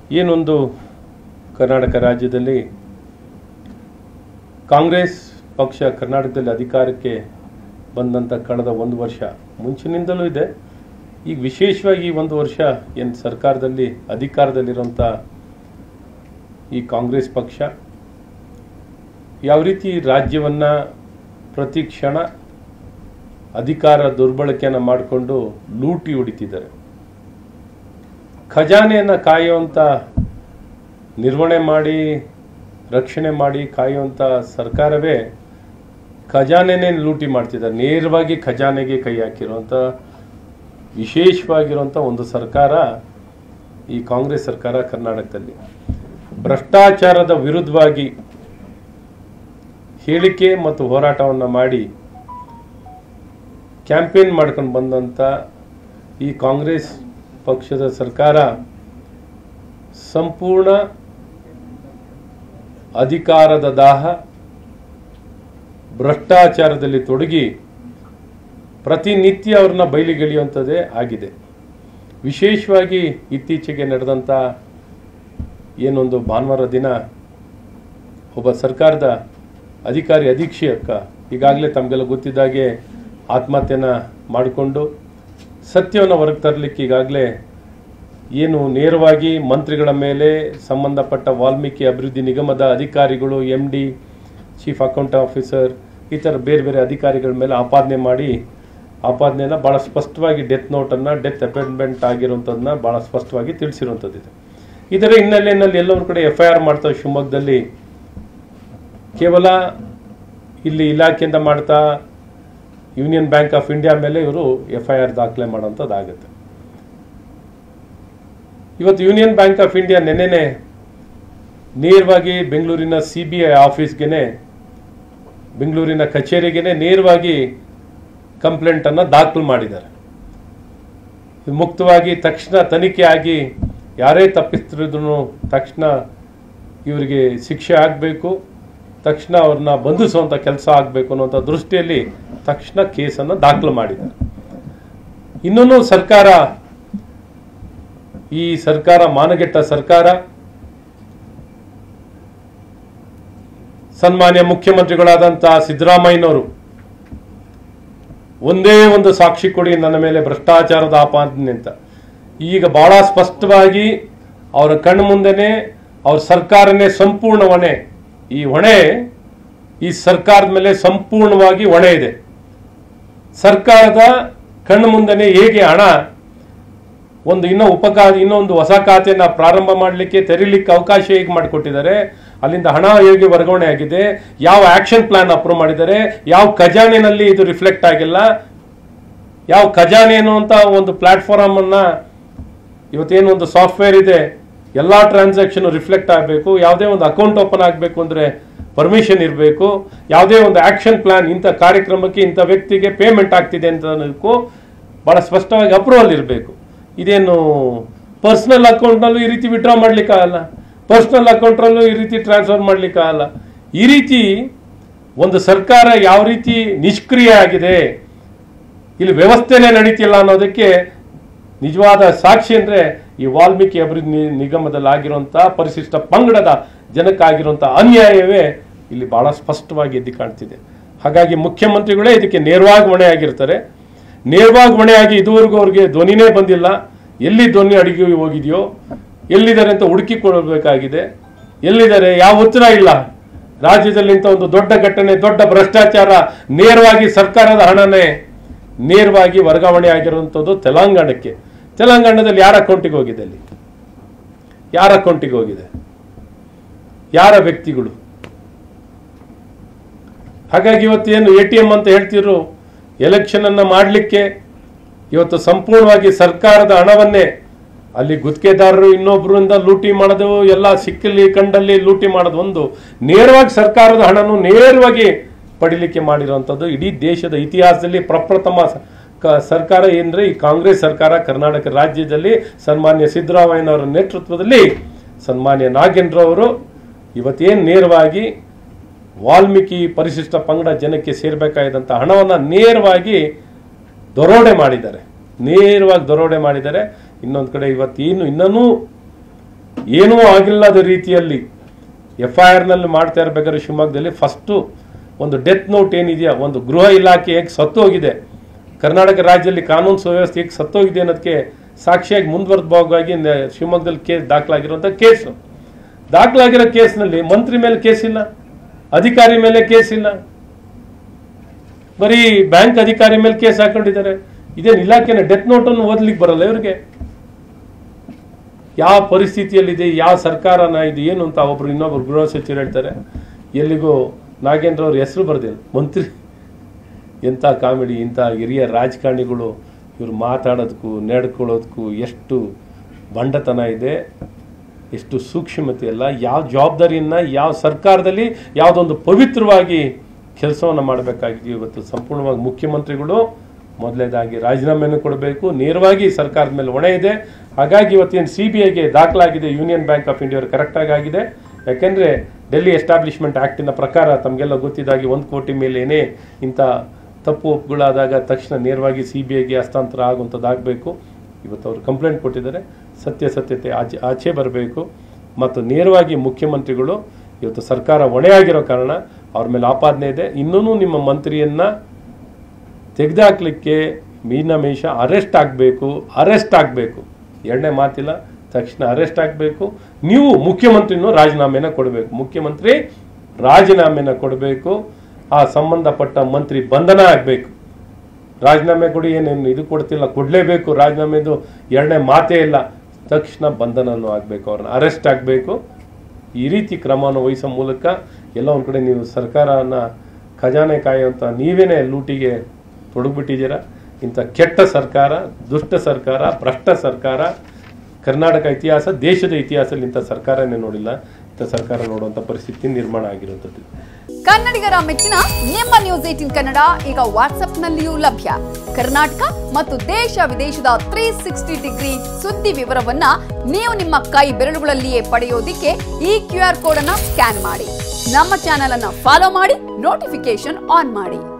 ಏನೊಂದು ಕರ್ನಾಟಕ ರಾಜ್ಯದಲ್ಲಿ ಕಾಂಗ್ರೆಸ್ ಪಕ್ಷ ಕರ್ನಾಟಕದಲ್ಲಿ ಅಧಿಕಾರಕ್ಕೆ ಬಂದಂಥ ಕಳೆದ ಒಂದು ವರ್ಷ ಮುಂಚಿನಿಂದಲೂ ಇದೆ ಈಗ ವಿಶೇಷವಾಗಿ ಈ ಒಂದು ವರ್ಷ ಏನು ಸರ್ಕಾರದಲ್ಲಿ ಅಧಿಕಾರದಲ್ಲಿರೋಂಥ ಈ ಕಾಂಗ್ರೆಸ್ ಪಕ್ಷ ಯಾವ ರೀತಿ ರಾಜ್ಯವನ್ನು ಪ್ರತಿ ಕ್ಷಣ ಅಧಿಕಾರ ದುರ್ಬಳಕೆಯನ್ನು ಮಾಡಿಕೊಂಡು ಲೂಟಿ ಹೊಡಿತಿದ್ದಾರೆ ಖಜಾನೆಯನ್ನು ಕಾಯುವಂಥ ನಿರ್ವಹಣೆ ಮಾಡಿ ರಕ್ಷಣೆ ಮಾಡಿ ಕಾಯುವಂಥ ಸರ್ಕಾರವೇ ಖಜಾನೆನೇ ಲೂಟಿ ಮಾಡ್ತಿದ್ದಾರೆ ನೇರವಾಗಿ ಖಜಾನೆಗೆ ಕೈ ಹಾಕಿರುವಂಥ ವಿಶೇಷವಾಗಿರುವಂಥ ಒಂದು ಸರ್ಕಾರ ಈ ಕಾಂಗ್ರೆಸ್ ಸರ್ಕಾರ ಕರ್ನಾಟಕದಲ್ಲಿ ಭ್ರಷ್ಟಾಚಾರದ ವಿರುದ್ಧವಾಗಿ ಹೇಳಿಕೆ ಮತ್ತು ಹೋರಾಟವನ್ನು ಮಾಡಿ ಕ್ಯಾಂಪೇನ್ ಮಾಡ್ಕೊಂಡು ಬಂದಂಥ ಈ ಕಾಂಗ್ರೆಸ್ ಪಕ್ಷದ ಸರ್ಕಾರ ಸಂಪೂರ್ಣ ಅಧಿಕಾರದ ದಾಹ ಭ್ರಷ್ಟಾಚಾರದಲ್ಲಿ ತೊಡಗಿ ಪ್ರತಿನಿತ್ಯ ಅವ್ರನ್ನ ಬಯಲಿಗೆಳೆಯುವಂಥದ್ದೇ ಆಗಿದೆ ವಿಶೇಷವಾಗಿ ಇತ್ತೀಚೆಗೆ ನಡೆದಂಥ ಏನೊಂದು ಭಾನುವಾರ ದಿನ ಒಬ್ಬ ಸರ್ಕಾರದ ಅಧಿಕಾರಿ ಅಧೀಕ್ಷಕ ಈಗಾಗಲೇ ತಮಗೆಲ್ಲ ಗೊತ್ತಿದ್ದಾಗೆ ಆತ್ಮಹತ್ಯೆನ ಮಾಡಿಕೊಂಡು ಸತ್ಯವನ್ನು ಹೊರಗೆ ತರಲಿಕ್ಕೆ ಈಗಾಗಲೇ ಏನು ನೇರವಾಗಿ ಮಂತ್ರಿಗಳ ಮೇಲೆ ಸಂಬಂಧಪಟ್ಟ ವಾಲ್ಮೀಕಿ ಅಭಿವೃದ್ಧಿ ನಿಗಮದ ಅಧಿಕಾರಿಗಳು M D chief account officer ಈ ಥರ ಬೇರೆ ಬೇರೆ ಅಧಿಕಾರಿಗಳ ಮೇಲೆ ಆಪಾದನೆ ಮಾಡಿ ಆಪಾದನೆನ ಭಾಳ ಸ್ಪಷ್ಟವಾಗಿ ಡೆತ್ ನೋಟನ್ನು ಡೆತ್ ಅಪಾಯಿಂಟ್ಮೆಂಟ್ ಆಗಿರುವಂಥದ್ದನ್ನ ಭಾಳ ಸ್ಪಷ್ಟವಾಗಿ ತಿಳಿಸಿರುವಂಥದ್ದಿದೆ ಇದರ ಹಿನ್ನೆಲೆಯಲ್ಲಿ ಎಲ್ಲರ ಕಡೆ ಎಫ್ ಐ ಆರ್ ಮಾಡ್ತಾರೆ ಶಿವಮೊಗ್ಗದಲ್ಲಿ ಕೇವಲ ಇಲ್ಲಿ ಇಲಾಖೆಯಿಂದ ಮಾಡ್ತಾ ಯೂನಿಯನ್ ಬ್ಯಾಂಕ್ ಆಫ್ ಇಂಡಿಯಾ ಮೇಲೆ ಇವರು ಎಫ್ ಐ ಆರ್ ದಾಖಲೆ ಮಾಡೋಂಥದ್ದಾಗುತ್ತೆ ಇವತ್ತು ಯೂನಿಯನ್ ಬ್ಯಾಂಕ್ ಆಫ್ ಇಂಡಿಯಾ ನೆನ್ನೆನೆ ನೇರವಾಗಿ ಬೆಂಗಳೂರಿನ ಸಿ ಬಿ ಐ ಆಫೀಸ್ಗೆನೆ ಬೆಂಗಳೂರಿನ ಕಚೇರಿಗೆನೆ ನೇರವಾಗಿ ಕಂಪ್ಲೇಂಟನ್ನು ದಾಖಲು ಮಾಡಿದ್ದಾರೆ ಇದು ಮುಕ್ತವಾಗಿ ತಕ್ಷಣ ತನಿಖೆ ಆಗಿ ಯಾರೇ ತಪ್ಪಿಸ್ತಿರಿದ್ರು ತಕ್ಷಣ ಇವರಿಗೆ ಶಿಕ್ಷೆ ಆಗಬೇಕು ತಕ್ಷಣ ಅವ್ರನ್ನ ಬಂಧಿಸುವಂಥ ಕೆಲಸ ಆಗಬೇಕು ಅನ್ನುವಂಥ ದೃಷ್ಟಿಯಲ್ಲಿ ತಕ್ಷಣ ಕೇಸನ್ನು ದಾಖಲು ಮಾಡಿದ್ದಾರೆ ಇನ್ನೂ ಸರ್ಕಾರ ಈ ಸರ್ಕಾರ ಮಾನಗೆಟ್ಟ ಸರ್ಕಾರ ಸನ್ಮಾನ್ಯ ಮುಖ್ಯಮಂತ್ರಿಗಳಾದಂತಹ ಸಿದ್ದರಾಮಯ್ಯನವರು ಒಂದೇ ಒಂದು ಸಾಕ್ಷಿ ಕೊಡಿ ನನ್ನ ಮೇಲೆ ಭ್ರಷ್ಟಾಚಾರದ ಆಪಾದನೆ ಅಂತ ಈಗ ಬಹಳ ಸ್ಪಷ್ಟವಾಗಿ ಅವರ ಕಣ್ಣು ಮುಂದೆನೆ ಅವ್ರ ಸರ್ಕಾರನೇ ಸಂಪೂರ್ಣ ಹೊಣೆ ಈ ಹೊಣೆ ಈ ಸರ್ಕಾರದ ಮೇಲೆ ಸಂಪೂರ್ಣವಾಗಿ ಹೊಣೆ ಇದೆ ಸರ್ಕಾರದ ಕಣ್ಣು ಮುಂದೆನೆ ಹೇಗೆ ಹಣ ಒಂದು ಇನ್ನೂ ಉಪಖಾ ಇನ್ನೊಂದು ಹೊಸ ಖಾತೆಯನ್ನ ಪ್ರಾರಂಭ ಮಾಡಲಿಕ್ಕೆ ತೆರೀಲಿಕ್ಕೆ ಅವಕಾಶ ಹೇಗೆ ಮಾಡಿಕೊಟ್ಟಿದ್ದಾರೆ ಅಲ್ಲಿಂದ ಹಣ ಹೇಗೆ ವರ್ಗಾವಣೆ ಆಗಿದೆ ಯಾವ ಆಕ್ಷನ್ ಪ್ಲಾನ್ ಅಪ್ರೂವ್ ಮಾಡಿದ್ದಾರೆ ಯಾವ ಖಜಾನೆನಲ್ಲಿ ಇದು ರಿಫ್ಲೆಕ್ಟ್ ಆಗಿಲ್ಲ ಯಾವ ಖಜಾನೆ ಅನ್ನುವಂಥ ಒಂದು ಪ್ಲಾಟ್ಫಾರ್ಮ್ ಅನ್ನ ಇವತ್ತೇನು ಒಂದು ಸಾಫ್ಟ್ವೇರ್ ಇದೆ ಎಲ್ಲಾ ಟ್ರಾನ್ಸಾಕ್ಷನ್ ರಿಫ್ಲೆಕ್ಟ್ ಆಗಬೇಕು ಯಾವುದೇ ಒಂದು ಅಕೌಂಟ್ ಓಪನ್ ಆಗಬೇಕು ಅಂದ್ರೆ ಪರ್ಮಿಷನ್ ಇರಬೇಕು ಯಾವುದೇ ಒಂದು ಆಕ್ಷನ್ ಪ್ಲಾನ್ ಇಂಥ ಕಾರ್ಯಕ್ರಮಕ್ಕೆ ಇಂಥ ವ್ಯಕ್ತಿಗೆ ಪೇಮೆಂಟ್ ಆಗ್ತಿದೆ ಅಂತ ಅನ್ನೋದಕ್ಕೂ ಬಹಳ ಸ್ಪಷ್ಟವಾಗಿ ಅಪ್ರೂವಲ್ ಇರಬೇಕು ಇದೇನು ಪರ್ಸನಲ್ ಅಕೌಂಟ್ನಲ್ಲೂ ಈ ರೀತಿ ವಿಡ್ರಾ ಮಾಡ್ಲಿಕ್ಕಾಗಲ್ಲ ಪರ್ಸನಲ್ ಅಕೌಂಟ್ನಲ್ಲೂ ಈ ರೀತಿ ಟ್ರಾನ್ಸ್ಫರ್ ಮಾಡ್ಲಿಕ್ಕಾಗಲ್ಲ ಈ ರೀತಿ ಒಂದು ಸರ್ಕಾರ ಯಾವ ರೀತಿ ನಿಷ್ಕ್ರಿಯ ಆಗಿದೆ ಇಲ್ಲಿ ವ್ಯವಸ್ಥೆನೇ ನಡೀತಿಲ್ಲ ಅನ್ನೋದಕ್ಕೆ ನಿಜವಾದ ಸಾಕ್ಷಿ ಅಂದ್ರೆ ಈ ವಾಲ್ಮೀಕಿ ಅಭಿವೃದ್ಧಿ ನಿ- ನಿಗಮದಲ್ಲಿ ಆಗಿರುವಂತಹ ಪರಿಶಿಷ್ಟ ಪಂಗಡದ ಜನಕ್ಕಾಗಿರುವಂತಹ ಅನ್ಯಾಯವೇ ಇಲ್ಲಿ ಬಹಳ ಸ್ಪಷ್ಟವಾಗಿ ಎದ್ದು ಕಾಣ್ತಿದೆ ಹಾಗಾಗಿ ಮುಖ್ಯಮಂತ್ರಿಗಳೇ ಇದಕ್ಕೆ ನೇರವಾಗಿ ಹೊಣೆಯಾಗಿರ್ತಾರೆ ನೇರವಾಗಿ ಹೊಣೆಯಾಗಿ ಇದುವರೆಗೂ ಅವ್ರಿಗೆ ಧ್ವನಿನೇ ಬಂದಿಲ್ಲ ಎಲ್ಲಿ ಧ್ವನಿ ಅಡಿಗೆ ಹೋಗಿದೆಯೋ ಎಲ್ಲಿದ್ದಾರೆ ಅಂತ ಹುಡುಕಿ ಕೊಡಬೇಕಾಗಿದೆ ಎಲ್ಲಿದ್ದಾರೆ ಯಾವ ಉತ್ತರ ಇಲ್ಲ ರಾಜ್ಯದಲ್ಲಿ ಇಂಥ ಒಂದು ದೊಡ್ಡ ಘಟನೆ ದೊಡ್ಡ ಭ್ರಷ್ಟಾಚಾರ ನೇರವಾಗಿ ಸರ್ಕಾರದ ಹಣನೇ ನೇರವಾಗಿ ವರ್ಗಾವಣೆ ಆಗಿರುವಂಥದ್ದು ತೆಲಂಗಾಣಕ್ಕೆ ತೆಲಂಗಾಣದಲ್ಲಿ ಯಾರ ಅಕೌಂಟಿಗೆ ಹೋಗಿದೆ ಅಲ್ಲಿ ಯಾರ ಅಕೌಂಟಿಗೆ ಹೋಗಿದೆ ಯಾರ ವ್ಯಕ್ತಿಗಳು ಹಾಗಾಗಿ ಇವತ್ತೇನು ಎ ಟಿ ಎಂ ಅಂತ ಹೇಳ್ತಿದ್ರು ಎಲೆಕ್ಷನ್ ಅನ್ನ ಮಾಡಲಿಕ್ಕೆ ಇವತ್ತು ಸಂಪೂರ್ಣವಾಗಿ ಸರ್ಕಾರದ ಹಣವನ್ನೇ ಅಲ್ಲಿ ಗುತ್ತಿಗೆದಾರರು ಇನ್ನೊಬ್ಬರಿಂದ ಲೂಟಿ ಮಾಡೋದು ಎಲ್ಲ ಸಿಕ್ಕಲ್ಲಿ ಕಂಡಲ್ಲಿ ಲೂಟಿ ಮಾಡೋದು ಒಂದು ನೇರವಾಗಿ ಸರ್ಕಾರದ ಹಣನು ನೇರವಾಗಿ ಪಡಿಲಿಕ್ಕೆ ಮಾಡಿರುವಂಥದ್ದು ಇಡೀ ದೇಶದ ಇತಿಹಾಸದಲ್ಲಿ ಪ್ರಪ್ರಥಮ ಸ- ಕ- ಸರ್ಕಾರ ಏನಂದ್ರೆ ಈ ಕಾಂಗ್ರೆಸ್ ಸರ್ಕಾರ ಕರ್ನಾಟಕ ರಾಜ್ಯದಲ್ಲಿ ಸನ್ಮಾನ್ಯ ಸಿದ್ದರಾಮಯ್ಯನವರ ನೇತೃತ್ವದಲ್ಲಿ ಸನ್ಮಾನ್ಯ ನಾಗೇಂದ್ರ ಅವರು ಇವತ್ತೇನು ನೇರವಾಗಿ ವಾಲ್ಮೀಕಿ ಪರಿಶಿಷ್ಟ ಪಂಗಡ ಜನಕ್ಕೆ ಸೇರ್ಬೇಕಾಗಿದ್ದಂಥ ಹಣವನ್ನ ನೇರವಾಗಿ ದರೋಡೆ ಮಾಡಿದ್ದಾರೆ ನೇರವಾಗಿ ದರೋಡೆ ಮಾಡಿದ್ದಾರೆ ಇನ್ನೊಂದು ಕಡೆ ಇವತ್ತೇನು ಇನ್ನೂ ಏನೂ ಆಗಿಲ್ಲದ ರೀತಿಯಲ್ಲಿ ಎಫ್ ಐ ಆರ್ನಲ್ಲಿ ಮಾಡ್ತಾ ಇರಬೇಕಾದ್ರೆ ಶಿವಮೊಗ್ಗದಲ್ಲಿ ಫಸ್ಟು ಒಂದು ಡೆತ್ ನೋಟ್ ಏನಿದೆಯಾ ಒಂದು ಗೃಹ ಇಲಾಖೆ ಹೇಗೆ ಸತ್ತೋಗಿದೆ ಕರ್ನಾಟಕ ರಾಜ್ಯದಲ್ಲಿ ಕಾನೂನು ಸುವ್ಯವಸ್ಥೆ ಹೇಗೆ ಸತ್ತೋಗಿದೆ ಅನ್ನೋದಕ್ಕೆ ಸಾಕ್ಷಿಯಾಗಿ ಮುಂದುವರೆದ ಭಾಗವಾಗಿ ನ- ಶಿವಮೊಗ್ಗದಲ್ಲಿ ಕೇಸ್ ದಾಖಲಾಗಿರುವಂಥ ಕೇಸು ದಾಖಲಾಗಿರೋ ಕೇಸ್ನಲ್ಲಿ ಮಂತ್ರಿ ಮೇಲೆ ಕೇಸ್ ಇಲ್ಲ ಅಧಿಕಾರಿ ಮೇಲೆ ಕೇಸ್ ಇಲ್ಲ ಬರೀ ಬ್ಯಾಂಕ್ ಅಧಿಕಾರಿ ಮೇಲೆ ಕೇಸ್ ಹಾಕೊಂಡಿದ್ದಾರೆ ಇದೇನು ಇಲಾಖೆನ ಡೆತ್ ನೋಟನ್ನು ಓದ್ಲಿಕ್ಕೆ ಬರಲ್ಲ ಇವ್ರಿಗೆ ಯಾವ ಪರಿಸ್ಥಿತಿಯಲ್ಲಿದೆ ಯಾವ ಸರ್ಕಾರನ ಇದು ಏನು ಅಂತ ಒಬ್ರು ಇನ್ನೊಬ್ರು ಗೃಹ ಸಚಿವರು ಹೇಳ್ತಾರೆ ಎಲ್ಲಿಗೂ ನಾಗೇಂದ್ರ ಅವ್ರ ಹೆಸರು ಬರ್ದಿಲ್ಲ ಮಂತ್ರಿ ಎಂಥ ಕಾಮಿಡಿ ಇಂಥ ಹಿರಿಯ ರಾಜಕಾರಣಿಗಳು ಇವ್ರು ಮಾತಾಡೋದಕ್ಕೂ ನಡ್ಕೊಳ್ಳೋದಕ್ಕೂ ಎಷ್ಟು ಬಂಡತನ ಇದೆ ಎಷ್ಟು ಸೂಕ್ಷ್ಮತೆ ಇಲ್ಲ ಯಾವ ಜವಾಬ್ದಾರಿಯನ್ನ ಯಾವ ಸರ್ಕಾರದಲ್ಲಿ ಯಾವುದೊಂದು ಪವಿತ್ರವಾಗಿ ಕೆಲಸವನ್ನು ಮಾಡಬೇಕಾಗಿದೆ ಇವತ್ತು ಸಂಪೂರ್ಣವಾಗಿ ಮುಖ್ಯಮಂತ್ರಿಗಳು ಮೊದಲನೇದಾಗಿ ರಾಜೀನಾಮೆಯನ್ನು ಕೊಡಬೇಕು ನೇರವಾಗಿ ಸರ್ಕಾರದ ಮೇಲೆ ಹೊಣೆ ಇದೆ ಹಾಗಾಗಿ ಇವತ್ತೇನು ಸಿ ಬಿ ಐಗೆ ದಾಖಲಾಗಿದೆ ಯೂನಿಯನ್ ಬ್ಯಾಂಕ್ ಆಫ್ ಇಂಡಿಯಾ ಕರೆಕ್ಟಾಗಿ ಆಗಿದೆ ಯಾಕೆಂದ್ರೆ ಡೆಲ್ಲಿ ಎಸ್ಟಾಬ್ಲಿಷ್ಮೆಂಟ್ ಆಕ್ಟಿನ ಪ್ರಕಾರ ತಮಗೆಲ್ಲ ಗೊತ್ತಿದ್ದಾಗಿ ಒಂದು ಕೋಟಿ ಮೇಲೆ ಏನೇ ಇಂಥ ತಪ್ಪು ಒಪ್ಪುಗಳಾದಾಗ ತಕ್ಷಣ ನೇರವಾಗಿ ಸಿ ಬಿ ಐಗೆ ಹಸ್ತಾಂತರ ಆಗುವಂಥದ್ದಾಗಬೇಕು ಇವತ್ತು ಅವರು ಕಂಪ್ಲೇಂಟ್ ಕೊಟ್ಟಿದ್ದಾರೆ ಸತ್ಯಾಸತ್ಯತೆ ಆಚೆ ಆಚೆ ಬರಬೇಕು ಮತ್ತು ನೇರವಾಗಿ ಮುಖ್ಯಮಂತ್ರಿಗಳು ಇವತ್ತು ಸರ್ಕಾರ ಹೊಣೆಯಾಗಿರೋ ಕಾರಣ ಅವ್ರ ಮೇಲೆ ಆಪಾದನೆ ಇದೆ ಇನ್ನೂ ನಿಮ್ಮ ಮಂತ್ರಿಯನ್ನ ತೆಗೆದುಹಾಕ್ಲಿಕ್ಕೆ ಮೀನಮೇಷ ಅರೆಸ್ಟ್ ಆಗಬೇಕು ಅರೆಸ್ಟ್ ಆಗಬೇಕು ಎರಡನೇ ಮಾತಿಲ್ಲ ತಕ್ಷಣ ಅರೆಸ್ಟ್ ಆಗಬೇಕು ನೀವು ಮುಖ್ಯಮಂತ್ರಿನೂ ರಾಜೀನಾಮೆನ ಕೊಡಬೇಕು ಮುಖ್ಯಮಂತ್ರಿ ರಾಜೀನಾಮೆನ ಕೊಡಬೇಕು ಆ ಸಂಬಂಧಪಟ್ಟ ಮಂತ್ರಿ ಬಂಧನ ಆಗಬೇಕು ರಾಜೀನಾಮೆ ಕೊಡಿ ಏನೇನು ಇದು ಕೊಡ್ತಿಲ್ಲ ಕೊಡಲೇಬೇಕು ರಾಜೀನಾಮೆದು ಎರಡನೇ ಮಾತೇ ಇಲ್ಲ ತಕ್ಷಣ ಬಂಧನನೂ ಆಗಬೇಕು ಅವ್ರನ್ನ ಅರೆಸ್ಟ್ ಆಗಬೇಕು ಈ ರೀತಿ ಕ್ರಮವನ್ನು ವಹಿಸೋ ಮೂಲಕ ಎಲ್ಲ ಒಂದು ಕಡೆ ನೀವು ಸರ್ಕಾರನ ಖಜಾನೆ ಕಾಯುವಂಥ ನೀವೇನೇ ಲೂಟಿಗೆ ತೊಡಗ್ಬಿಟ್ಟಿದ್ದೀರಾ ಇಂಥ ಕೆಟ್ಟ ಸರ್ಕಾರ ದುಷ್ಟ ಸರ್ಕಾರ ಭ್ರಷ್ಟ ಸರ್ಕಾರ ಕರ್ನಾಟಕ ಇತಿಹಾಸ ದೇಶದ ಇತಿಹಾಸದಲ್ಲಿ ಇಂಥ ಸರ್ಕಾರನೇ ನೋಡಿಲ್ಲ ಇಂಥ ಸರ್ಕಾರ ನೋಡುವಂಥ ಪರಿಸ್ಥಿತಿ ನಿರ್ಮಾಣ ಆಗಿರುವಂಥದ್ದು ಕನ್ನಡಿಗರ ಮೆಚ್ಚಿನ ನಿಮ್ಮ ನ್ಯೂಸ್ ಏಟಿನ್ ಕನ್ನಡ ಈಗ ವಾಟ್ಸ್ಆಪ್ನಲ್ಲಿಯೂ ಲಭ್ಯ ಕರ್ನಾಟಕ ಮತ್ತು ದೇಶ ವಿದೇಶದ ತ್ರೀ ಸಿಕ್ಸ್ಟಿ ಡಿಗ್ರಿ ಸುದ್ದಿ ವಿವರವನ್ನ ನೀವು ನಿಮ್ಮ ಕೈ ಬೆರಳುಗಳಲ್ಲಿಯೇ ಪಡೆಯೋದಿಕ್ಕೆ ಈ ಕ್ಯೂ ಆರ್ ಕೋಡ್ ಅನ್ನ ಸ್ಕ್ಯಾನ್ ಮಾಡಿ ನಮ್ಮ ಚಾನೆಲ್ ಅನ್ನ ಫಾಲೋ ಮಾಡಿ ನೋಟಿಫಿಕೇಶನ್ ಆನ್ ಮಾಡಿ